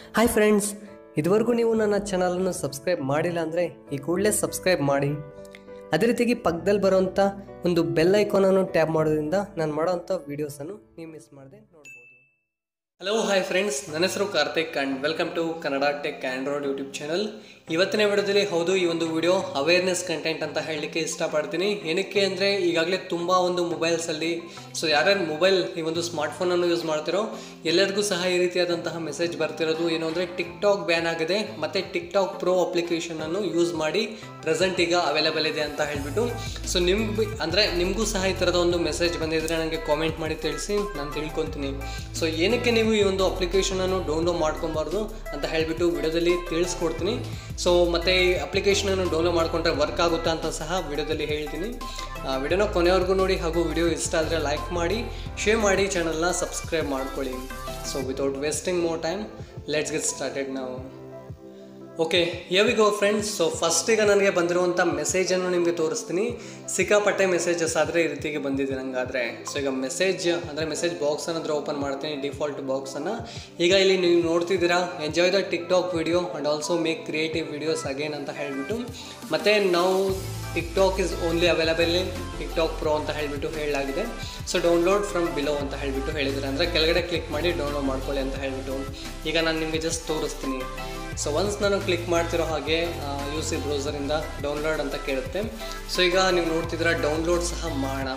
hi friends ಇದುವರೆಗೂ ನೀವು ನನ್ನ ಚಾನಲನ್ನು ಸಬ್ಸ್ಕ್ರೈಬ್ ಮಾಡಿಲ್ಲ ಅಂದರೆ ಈ ಕೂಡಲೇ ಸಬ್ಸ್ಕ್ರೈಬ್ ಮಾಡಿ ಅದೇ ರೀತಿಯಾಗಿ ಪಕ್ಕದಲ್ಲಿ ಬರೋವಂಥ ಒಂದು ಬೆಲ್ ಐಕಾನನ್ನು ಟ್ಯಾಪ್ ಮಾಡೋದ್ರಿಂದ ನಾನು ಮಾಡೋವಂಥ ವೀಡಿಯೋಸನ್ನು ನೀವು ಮಿಸ್ ಮಾಡದೆ ನೋಡ್ಬೋದು ಹಲೋ ಹಾಯ್ ಫ್ರೆಂಡ್ಸ್ ನನ್ನ ಹೆಸರು Karthik and welcome to Kannada tech Android YouTube channel ಇವತ್ತಿನ ವಿಡಿಯೋದಲ್ಲಿ ಹೌದು ಈ ಒಂದು ವಿಡಿಯೋ ಅವೇರ್ನೆಸ್ ಕಂಟೆಂಟ್ ಅಂತ ಹೇಳಲಿಕ್ಕೆ ಇಷ್ಟಪಡ್ತೀನಿ ಏನಕ್ಕೆ ಅಂದರೆ ಈಗಾಗಲೇ ತುಂಬ ಒಂದು ಮೊಬೈಲ್ಸಲ್ಲಿ ಸೊ ಯಾರ್ಯಾರು ಮೊಬೈಲ್ ಈ ಒಂದು ಸ್ಮಾರ್ಟ್ಫೋನನ್ನು ಯೂಸ್ ಮಾಡ್ತಿರೋ ಎಲ್ಲರಿಗೂ ಸಹ ಈ ರೀತಿಯಾದಂತಹ ಮೆಸೇಜ್ ಬರ್ತಿರೋದು ಏನು ಅಂದರೆ ಟಿಕ್ ಟಾಕ್ ಬ್ಯಾನ್ ಆಗಿದೆ ಮತ್ತು ಟಿಕ್ ಟಾಕ್ ಪ್ರೋ ಅಪ್ಲಿಕೇಶನನ್ನು ಯೂಸ್ ಮಾಡಿ ಪ್ರೆಸೆಂಟ್ ಈಗ ಅವೈಲೇಬಲ್ ಇದೆ ಅಂತ ಹೇಳಿಬಿಟ್ಟು ಸೊ ನಿಮ್ಗೆ ಅಂದರೆ ನಿಮಗೂ ಸಹ ಈ ಥರದ ಒಂದು ಮೆಸೇಜ್ ಬಂದಿದ್ರೆ ನನಗೆ ಕಾಮೆಂಟ್ ಮಾಡಿ ತಿಳಿಸಿ ನಾನು ತಿಳ್ಕೊತೀನಿ ಸೊ ಏನಕ್ಕೆ ನೀವು ಈ ಒಂದು ಅಪ್ಲಿಕೇಶನನ್ನು ಡೌನ್ಲೋಡ್ ಮಾಡ್ಕೊಬಾರ್ದು ಅಂತ ಹೇಳಿಬಿಟ್ಟು ವಿಡಿಯೋದಲ್ಲಿ ತಿಳಿಸ್ಕೊಡ್ತೀನಿ ಸೊ ಮತ್ತು ಈ ಅಪ್ಲಿಕೇಶನನ್ನು ಡೌನ್ಲೋಡ್ ಮಾಡ್ಕೊಂಡ್ರೆ ವರ್ಕ್ ಆಗುತ್ತಾ ಅಂತ ಸಹ ವಿಡಿಯೋದಲ್ಲಿ ಹೇಳ್ತೀನಿ ವಿಡಿಯೋನ ಕೊನೆವರೆಗೂ ನೋಡಿ ಹಾಗೂ ವಿಡಿಯೋ ಇಷ್ಟ ಆದರೆ ಲೈಕ್ ಮಾಡಿ ಶೇರ್ ಮಾಡಿ ಚಾನಲ್ನ ಸಬ್ಸ್ಕ್ರೈಬ್ ಮಾಡ್ಕೊಳ್ಳಿ so without wasting more time let's get started ನಾವು okay we go friends so first ಈಗ ನನಗೆ ಬಂದಿರುವಂಥ ಮೆಸೇಜನ್ನು ನಿಮಗೆ ತೋರಿಸ್ತೀನಿ ಸಿಕ್ಕಾಪಟ್ಟೆ ಮೆಸೇಜಸ್ ಆದರೆ ಈ ರೀತಿಗೆ ಬಂದಿದೆ ನನಗಾದರೆ ಸೊ ಈಗ ಮೆಸೇಜ್ ಅಂದರೆ ಮೆಸೇಜ್ ಬಾಕ್ಸನ್ನು ಅಂದರೆ ಓಪನ್ ಮಾಡ್ತೀನಿ ಡಿಫಾಲ್ಟ್ ಬಾಕ್ಸನ್ನು ಈಗ ಇಲ್ಲಿ ನೀವು ನೋಡ್ತಿದ್ದೀರಾ enjoy the TikTok video and also make creative videos again ಅಂತ ಹೇಳಿಬಿಟ್ಟು ಮತ್ತು ನಾವು TikTok is only available in TikTok pro ಅಂತ ಹೇಳಿಬಿಟ್ಟು ಹೇಳಲಾಗಿದೆ ಸೊ ಡೌನ್ಲೋಡ್ ಫ್ರಮ್ ಬಿಲೋ ಅಂತ ಹೇಳಿಬಿಟ್ಟು ಹೇಳಿದ್ದಾರೆ ಅಂದರೆ ಕೆಳಗಡೆ ಕ್ಲಿಕ್ ಮಾಡಿ ಡೌನ್ಲೋಡ್ ಮಾಡ್ಕೊಳ್ಳಿ ಅಂತ ಹೇಳಿಬಿಟ್ಟು ಈಗ ನಾನು ನಿಮಗೆ ಜಸ್ಟ್ ತೋರಿಸ್ತೀನಿ ಸೊ ಒನ್ಸ್ ನಾನು ಕ್ಲಿಕ್ ಮಾಡ್ತಿರೋ ಹಾಗೆ ಯು ಸಿ ಬ್ರೌಸರಿಂದ ಡೌನ್ಲೋಡ್ ಅಂತ ಕೇಳುತ್ತೆ ಸೊ ಈಗ ನೀವು ನೋಡ್ತಿದ್ದೀರಾ ಡೌನ್ಲೋಡ್ ಸಹ ಮಾಡೋಣ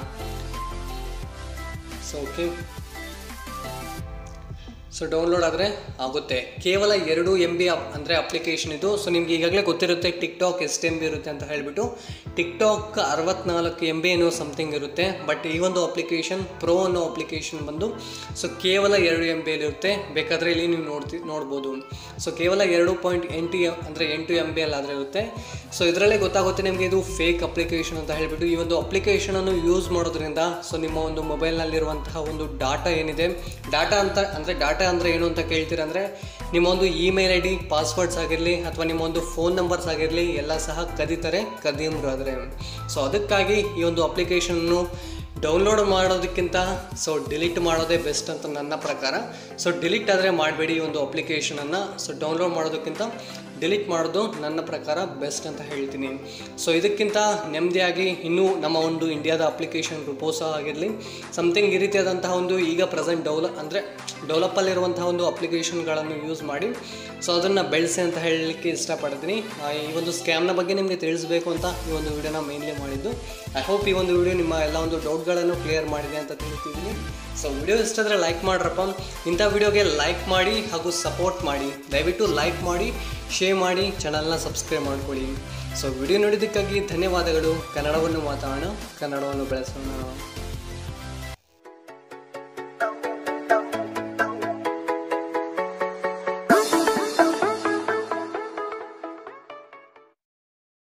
ಸೊ ಓಕೆ ಸೊ ಡೌನ್ಲೋಡ್ ಆದರೆ ಆಗುತ್ತೆ ಕೇವಲ ಎರಡು ಎಮ್ ಬಿ ಅಪ್ ಅಂದರೆ ಅಪ್ಲಿಕೇಶನ್ ಇದು ಸೊ ನಿಮ್ಗೆ ಈಗಾಗಲೇ ಗೊತ್ತಿರುತ್ತೆ ಟಿಕ್ ಟಾಕ್ ಎಷ್ಟು ಎಮ್ ಬಿ ಇರುತ್ತೆ ಅಂತ ಹೇಳಿಬಿಟ್ಟು ಟಿಕ್ ಟಾಕ್ ಅರವತ್ನಾಲ್ಕು ಎಮ್ ಬಿ ಏನೋ ಸಮಥಿಂಗ್ ಇರುತ್ತೆ ಬಟ್ ಈ ಒಂದು ಅಪ್ಲಿಕೇಶನ್ ಪ್ರೋ ಅನ್ನೋ ಅಪ್ಲಿಕೇಶನ್ ಬಂದು ಸೊ ಕೇವಲ ಎರಡು ಎಮ್ ಬಿ ಇರುತ್ತೆ ಬೇಕಾದರೆ ಇಲ್ಲಿ ನೀವು ನೋಡ್ತಿ ನೋಡ್ಬೋದು ಸೊ ಕೇವಲ ಎರಡು ಪಾಯಿಂಟ್ ಎಂಟು ಎಮ್ ಅಂದರೆ ಎಂಟು ಎಮ್ ಬಿ ಅಲ್ಲಾದರೆ ಇರುತ್ತೆ ಸೊ ಇದರಲ್ಲೇ ಗೊತ್ತಾಗುತ್ತೆ ನಿಮಗೆ ಇದು ಫೇಕ್ ಅಪ್ಲಿಕೇಶನ್ ಅಂತ ಹೇಳಿಬಿಟ್ಟು ಈ ಒಂದು ಅಪ್ಲಿಕೇಶನನ್ನು ಯೂಸ್ ಮಾಡೋದ್ರಿಂದ ಸೊ ನಿಮ್ಮ ಒಂದು ಮೊಬೈಲ್ನಲ್ಲಿರುವಂತಹ ಒಂದು ಡಾಟಾ ಏನಿದೆ ಡಾಟಾ ಅಂತ ಅಂದರೆ ಡಾಟಾ ಅಂದರೆ ಏನು ಅಂತ ಕೇಳ್ತೀರ ಅಂದರೆ ನಿಮ್ಮ ಒಂದು ಇಮೇಲ್ ಐ ಡಿ ಪಾಸ್ವರ್ಡ್ಸ್ ಆಗಿರಲಿ ಅಥವಾ ನಿಮ್ಮ ಒಂದು ಫೋನ್ ನಂಬರ್ಸ್ ಆಗಿರಲಿ ಎಲ್ಲ ಸಹ ಕದೀತಾರೆ ಕದಿಯಮ್ರು ಆದರೆ ಸೊ ಅದಕ್ಕಾಗಿ ಈ ಒಂದು ಅಪ್ಲಿಕೇಶನ್ನು ಡೌನ್ಲೋಡ್ ಮಾಡೋದಕ್ಕಿಂತ ಸೊ ಡಿಲೀಟ್ ಮಾಡೋದೇ ಬೆಸ್ಟ್ ಅಂತ ನನ್ನ ಪ್ರಕಾರ ಸೊ ಡಿಲೀಟ್ ಆದರೆ ಮಾಡಬೇಡಿ ಈ ಒಂದು ಅಪ್ಲಿಕೇಶನನ್ನು ಸೊ ಡೌನ್ಲೋಡ್ ಮಾಡೋದಕ್ಕಿಂತ ಡಿಲೀಟ್ ಮಾಡೋದು ನನ್ನ ಪ್ರಕಾರ ಬೆಸ್ಟ್ ಅಂತ ಹೇಳ್ತೀನಿ ಸೊ ಇದಕ್ಕಿಂತ ನೆಮ್ಮದಿಯಾಗಿ ಇನ್ನೂ ನಮ್ಮ ಒಂದು ಇಂಡಿಯಾದ ಅಪ್ಲಿಕೇಶನ್ ರುಪೋಸ ಆಗಿರಲಿ ಸಮಥಿಂಗ್ ಈ ರೀತಿಯಾದಂತಹ ಒಂದು ಈಗ ಪ್ರೆಸೆಂಟ್ ಡೆವಲಪ್ ಅಂದರೆ ಡೆವಲಪಲ್ಲಿರುವಂತಹ ಒಂದು ಅಪ್ಲಿಕೇಶನ್ಗಳನ್ನು ಯೂಸ್ ಮಾಡಿ ಸೊ ಅದನ್ನು ಬೆಳೆಸಿ ಅಂತ ಹೇಳಲಿಕ್ಕೆ ಇಷ್ಟಪಡ್ತೀನಿ ಆ, ಈ ಒಂದು ಸ್ಕ್ಯಾಮ್ನ ಬಗ್ಗೆ ನಿಮಗೆ ತಿಳಿಸ್ಬೇಕು ಅಂತ ಈ ಒಂದು ವಿಡಿಯೋನ ಮೇನ್ಲಿ ಮಾಡಿದ್ದು ಐ ಹೋಪ್ ಈ ಒಂದು ವಿಡಿಯೋ ನಿಮ್ಮ ಎಲ್ಲ ಒಂದು ಡೌಟ್ಗಳನ್ನು ಕ್ಲಿಯರ್ ಮಾಡಿದೆ ಅಂತ ತಿಳ್ತಿದ್ದೀನಿ ಸೊ ವಿಡಿಯೋ ಇಷ್ಟ ಆದರೆ ಲೈಕ್ ಮಾಡ್ರಪ್ಪ ಇಂಥ ವಿಡಿಯೋಗೆ ಲೈಕ್ ಮಾಡಿ ಹಾಗೂ ಸಪೋರ್ಟ್ ಮಾಡಿ ದಯವಿಟ್ಟು ಲೈಕ್ ಮಾಡಿ ಶೇರ್ ಮಾಡಿ ಚಾನಲ್ನ ಸಬ್ಸ್ಕ್ರೈಬ್ ಮಾಡ್ಕೊಳ್ಳಿ ಸೊ ವಿಡಿಯೋ ನೋಡಿದ್ದಕ್ಕಾಗಿ ಧನ್ಯವಾದಗಳು ಕನ್ನಡವನ್ನು ಮಾತಾಡೋಣ ಕನ್ನಡವನ್ನು ಬೆಳೆಸೋಣ